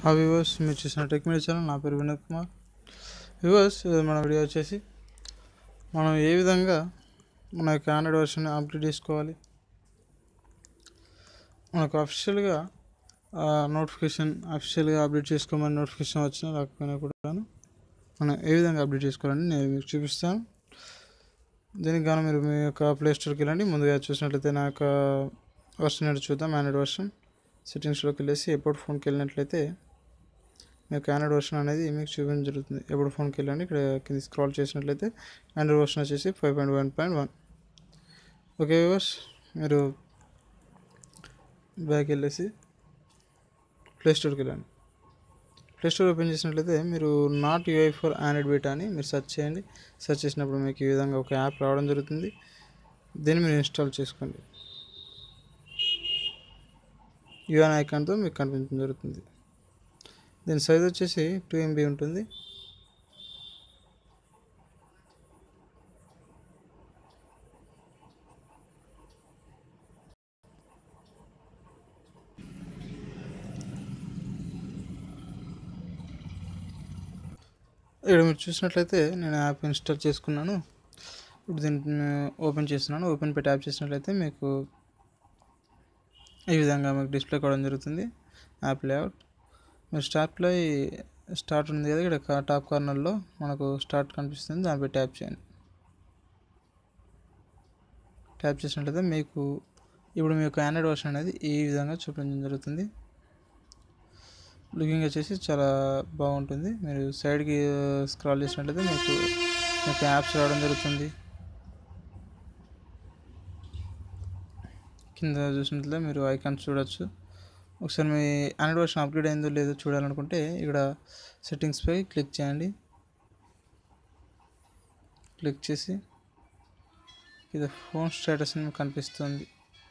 హా వ్యూవర్స్ మీరు చూసిన టెక్ మీడియా ఛానల్ నా పేరు వినోద్ కుమార్ వ్యూవర్స్ మన వీడియో వచ్చేసి మనం ఏ విధంగా మన యొక్క ఆండ్రాయిడ్ వర్షన్ అప్డేట్ చేసుకోవాలి మనకు అఫిషియల్గా నోటిఫికేషన్ అఫిషియల్గా అప్డేట్ చేసుకోమని నోటిఫికేషన్ వచ్చినా రాకపోయినా కూడా మనం ఏ విధంగా అప్డేట్ చేసుకోవాలని నేను మీకు చూపిస్తాను దీనికి గాను మీరు మీ యొక్క ప్లే స్టోర్కి వెళ్ళండి ముందుగా చూసినట్లయితే నా యొక్క వర్షన్ ఏంటో చూద్దాం ఆండ్రాయిడ్ వర్షన్ సెట్టింగ్స్లోకి వెళ్ళేసి ఎప్పుడు ఫోన్కి వెళ్ళినట్లయితే మీ యొక్క ఆండ్రాయిడ్ వర్షన్ అనేది మీకు చూపించడం జరుగుతుంది ఎప్పుడు ఫోన్కి వెళ్ళండి ఇక్కడ కింద స్క్రాల్ చేసినట్లయితే ఆండ్రాయిడ్ వర్షన్ వచ్చేసి five point one point one okay viewers మీరు బ్యాక్ వెళ్ళేసి ప్లే స్టోర్కి వెళ్ళండి ప్లే స్టోర్ ఓపెన్ చేసినట్లయితే మీరు not UI for Android beta అని మీరు సెర్చ్ చేయండి సెర్చ్ చేసినప్పుడు మీకు ఈ విధంగా ఒక యాప్ రావడం జరుగుతుంది దీన్ని మీరు ఇన్స్టాల్ చేసుకోండి యూఎన్ ఐకాన్తో మీకు కనిపించడం జరుగుతుంది దీని సైజ్ వచ్చేసి టూ ఎంబీ ఉంటుంది ఇక్కడ మీరు చూసినట్లయితే నేను యాప్ ఇన్స్టాల్ చేసుకున్నాను ఇప్పుడు దీన్ని ఓపెన్ చేస్తున్నాను ఓపెన్ పెట్టి యాప్ చేసినట్లయితే మీకు ఈ విధంగా మీకు డిస్ప్లే కావడం జరుగుతుంది యాప్ లేఅవుట్ మీరు స్టార్ట్లో స్టార్ట్ ఉంది కదా ఇక్కడ టాప్ కార్నర్లో మనకు స్టార్ట్ కనిపిస్తుంది దానిపై ట్యాప్ చేయండి ట్యాప్ చేసినట్లయితే మీకు ఇప్పుడు మీ యొక్క ఆండ్రాయిడ్ వర్షన్ అనేది ఈ విధంగా చూపించడం జరుగుతుంది లుకింగ్ వచ్చేసి చాలా బాగుంటుంది మీరు సైడ్కి స్క్రాల్ చేసినట్లయితే మీకు మీకు యాప్స్ రావడం జరుగుతుంది కింద చూసినట్లయితే మీరు ఐకాన్స్ చూడొచ్చు ఒకసారి మీ ఆండ్రాయిడ్ వర్షన్ అప్గ్రేడ్ అయిందో లేదో చూడాలనుకుంటే ఇక్కడ సెట్టింగ్స్పై క్లిక్ చేయండి క్లిక్ చేసి ఇది ఫోన్ స్టేటస్ అని కనిపిస్తుంది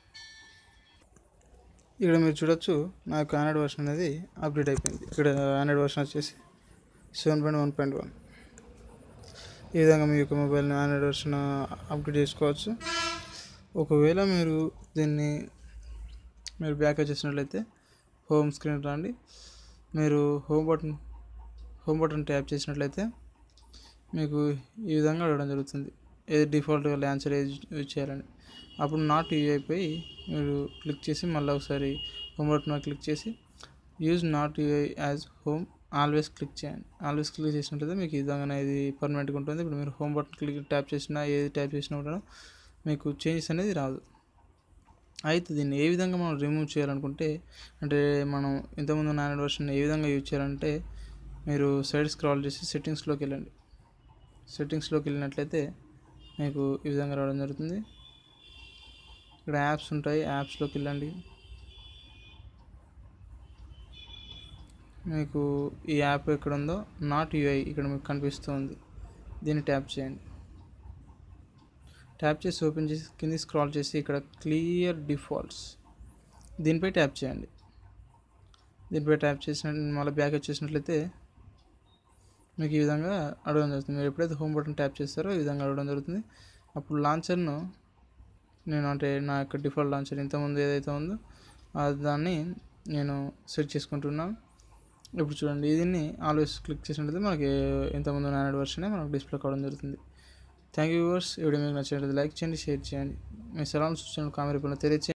ఇక్కడ మీరు చూడొచ్చు నా యొక్క ఆండ్రాయిడ్ వర్షన్ అనేది అప్డేట్ అయిపోయింది ఇక్కడ ఆండ్రాయిడ్ వర్షన్ వచ్చేసి seven point one point one ఈ విధంగా మీ యొక్క మొబైల్ని ఆండ్రాయిడ్ వర్షన్ అప్డేట్ చేసుకోవచ్చు ఒకవేళ మీరు దీన్ని మీరు బ్యాక్ వచ్చేసినట్లయితే హోమ్ స్క్రీన్ రండి మీరు home button home button tap చేసినట్లయితే మీకు ఈ విధంగా అడగడం జరుగుతుంది ఏది డిఫాల్ట్గా ల్యాన్సర్ ఏది యూజ్ చేయాలని అప్పుడు నాట్ యూజ్ అయిపోయి మీరు క్లిక్ చేసి మళ్ళీ ఒకసారి హోమ్ బటన్ క్లిక్ చేసి use not UI as home always click చేయండి ఆల్వేస్ క్లిక్ చేసినట్లయితే మీకు ఈ విధంగా ఇది పర్మనెంట్గా ఉంటుంది ఇప్పుడు మీరు హోమ్ బటన్ క్లిక్ ట్యాప్ చేసినా ఏది ట్యాప్ చేసినా కూడా మీకు చేంజెస్ అనేది రాదు అయితే దీన్ని ఏ విధంగా మనం రిమూవ్ చేయాలనుకుంటే అంటే మనం ఇంతకుముందు ఆండ్రాయిడ్ వర్షన్ ఏ విధంగా యూజ్ చేయాలంటే మీరు సైడ్ స్క్రాల్ చేసి సెట్టింగ్స్లోకి వెళ్ళండి సెట్టింగ్స్లోకి వెళ్ళినట్లయితే మీకు ఈ విధంగా రావడం జరుగుతుంది ఇక్కడ యాప్స్ ఉంటాయి యాప్స్లోకి వెళ్ళండి మీకు ఈ యాప్ ఎక్కడ ఉందో నాట్ యూఐ ఇక్కడ మీకు కనిపిస్తుంది దీన్ని ట్యాప్ చేయండి ట్యాప్ చేసి ఓపెన్ చేసి కింది స్క్రాల్ చేసి ఇక్కడ క్లియర్ డిఫాల్ట్స్ దీనిపై ట్యాప్ చేయండి దీనిపై ట్యాప్ చేసిన మళ్ళీ బ్యాక్ వచ్చేసినట్లయితే మీకు ఈ విధంగా అడగడం జరుగుతుంది మీరు ఎప్పుడైతే హోమ్ బటన్ ట్యాప్ చేస్తారో ఈ విధంగా అడగడం జరుగుతుంది అప్పుడు లాంచర్ను నేను అంటే నా యొక్క డిఫాల్ట్ లాంచర్ ఇంతకుముందు ఏదైతే ఉందో దాన్ని నేను సెట్ చేసుకుంటున్నాను ఇప్పుడు చూడండి దీన్ని ఆల్వేస్ క్లిక్ చేసినట్లయితే మనకి ఇంతకుముందు ఆండ్రాయిడ్ వర్షనే మనకు డిస్ప్లే కావడం జరుగుతుంది థ్యాంక్ యూ వ్యూవర్స్ ఈ వీడియో మీకు నచ్చినట్లయితే లైక్ చేయండి షేర్ చేయండి మీ సలహాలు సూచనలు కామెంట్ రూపంలో తెలియచేయండి